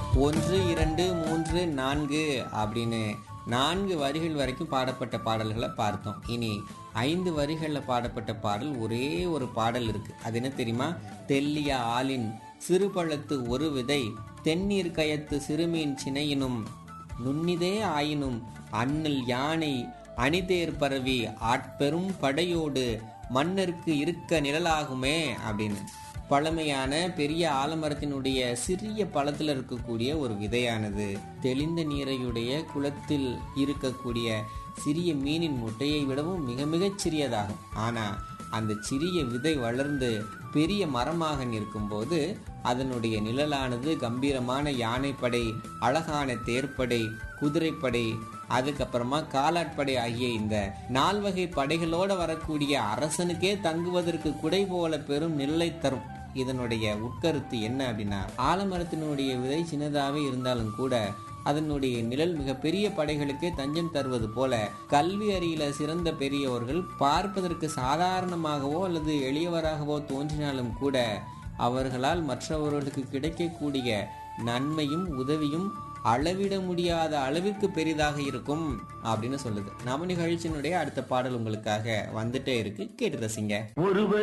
ஒன்று இரண்டு மூன்று நான்கு அப்படின்னு நான்கு வரிகள் வரைக்கும் பாடப்பட்ட பாடல்களை பார்த்தோம் இனி ஐந்து வரிகளில் பாடப்பட்ட பாடல் ஒரே ஒரு பாடல் இருக்கு அது என்ன தெரியுமா தெல்லிய ஆளின் சிறுபழத்து ஒரு விதை தென்னீர் கயத்து சிறுமீன் சினையினும் நுண்ணிதே ஆயினும் அண்ணல் யானை அணிதேர் பரவி ஆட்பெரும் படையோடு மன்னருக்கு இருக்க நிழலாகுமே அப்படின்னு பழமையான பெரிய ஆலமரத்தினுடைய சிறிய பழத்தில் இருக்கக்கூடிய ஒரு விதையானது தெளிந்த நீரையுடைய குளத்தில் இருக்கக்கூடிய சிறிய மீனின் முட்டையை விடவும் மிக மிகச் சிறியதாகும் ஆனா அந்த சிறிய விதை வளர்ந்து பெரிய மரமாக நிற்கும்போது அதனுடைய நிழலானது கம்பீரமான யானைப்படை அழகான தேர்ப்படை குதிரைப்படை அதுக்கப்புறமா காலாட்படை ஆகிய இந்த நால்வகை படைகளோட வரக்கூடிய அரசனுக்கே தங்குவதற்கு குடை போல பெரும் நிழலை தரும் இதனுடைய உட்கருத்து என்ன அப்படின்னா ஆலமரத்தினுடைய விதை சின்னதாகவே இருந்தாலும் கூட அதனுடைய நிழல் மிகப்பெரிய படைகளுக்கே தஞ்சம் தருவது போல கல்வி அறியில சிறந்த பெரியவர்கள் பார்ப்பதற்கு சாதாரணமாகவோ அல்லது எளியவராகவோ தோன்றினாலும் கூட அவர்களால் மற்றவர்களுக்கு கிடைக்கக்கூடிய நன்மையும் உதவியும் அளவிட முடியாத அளவிற்கு பெரிதாக இருக்கும் அப்படின்னு சொல்லுது நம்ம நிகழ்ச்சியினுடைய அடுத்த பாடல் உங்களுக்காக வந்துட்டே இருக்கு கேட்டு ரசிங்க ஒருவர்